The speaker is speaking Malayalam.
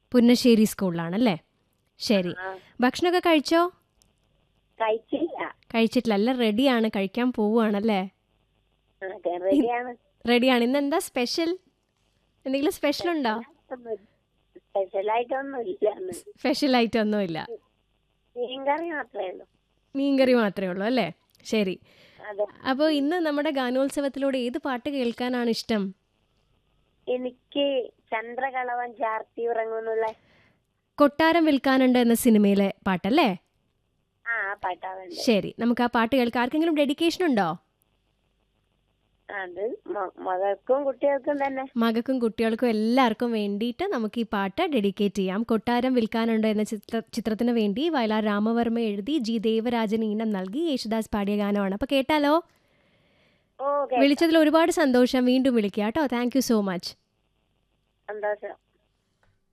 പുന്നശ്ശേരി സ്കൂളിലാണല്ലേ ശരി ആ ഭക്ഷണമൊക്കെ കഴിച്ചോ കഴിച്ചില്ല കഴിച്ചിട്ടില്ല എല്ലാം റെഡിയാണ് കഴിക്കാൻ പോവുകയാണല്ലേ അതെ റെഡിയാണ് റെഡിയാണ് ഇന്ന് എന്താ സ്പെഷ്യൽ എന്തെങ്കിലും സ്പെഷ്യൽ ഉണ്ടോ സ്പെഷ്യലായിട്ടൊന്നും ഇല്ല ഇന്ന്. സ്പെഷ്യൽ ആയിട്ട് ഒന്നുമില്ല മീൻകറി മാത്രമേ ഉള്ളൂ മീൻകറി മാത്രമേ ഉള്ളൂ അല്ലേ ശരി അതെ അപ്പോൾ ഇന്ന് നമ്മുടെ ഗാനോത്സവത്തിലൂടെ ഏത് പാട്ട് കേൾക്കാനാണ് ഇഷ്ടം എനിക്ക് ചന്ദ്രകളവൻ ചാർത്തി ഉറങ്ങുന്നുള്ള കൊട്ടാരം വിൽക്കാനുണ്ട് എന്ന സിനിമയിലെ പാട്ടല്ലേ ആ ആ പാട്ടാ വേണ്ടത് ശരി നമുക്ക് ആ പാട്ട് കേൾക്കാം ആർക്കെങ്കിലും ഡെഡിക്കേഷൻ ഉണ്ടോ അത് മ- മകൾക്കും കുട്ടികൾക്കും തന്നെ മകൾക്കും കുട്ടികൾക്കും എല്ലാവർക്കും വേണ്ടിയിട്ട് നമുക്ക് ഈ പാട്ട് ഡെഡിക്കേറ്റ് ചെയ്യാം കൊട്ടാരം വിൽക്കാനുണ്ട് എന്ന ചിത്ര ചിത്രത്തിന് വേണ്ടി വയലാർ രാമവർമ്മ എഴുതി ജി ദേവരാജൻ ഈണം നൽകി യേശുദാസ് പാടിയ ഗാനമാണ് അപ്പോൾ കേട്ടാലോ ഓക്കെ വിളിച്ചതിൽ ഒരുപാട് സന്തോഷം വീണ്ടും വിളിക്കുക കേട്ടോ താങ്ക് യു സോ മച്ച് സന്തോഷം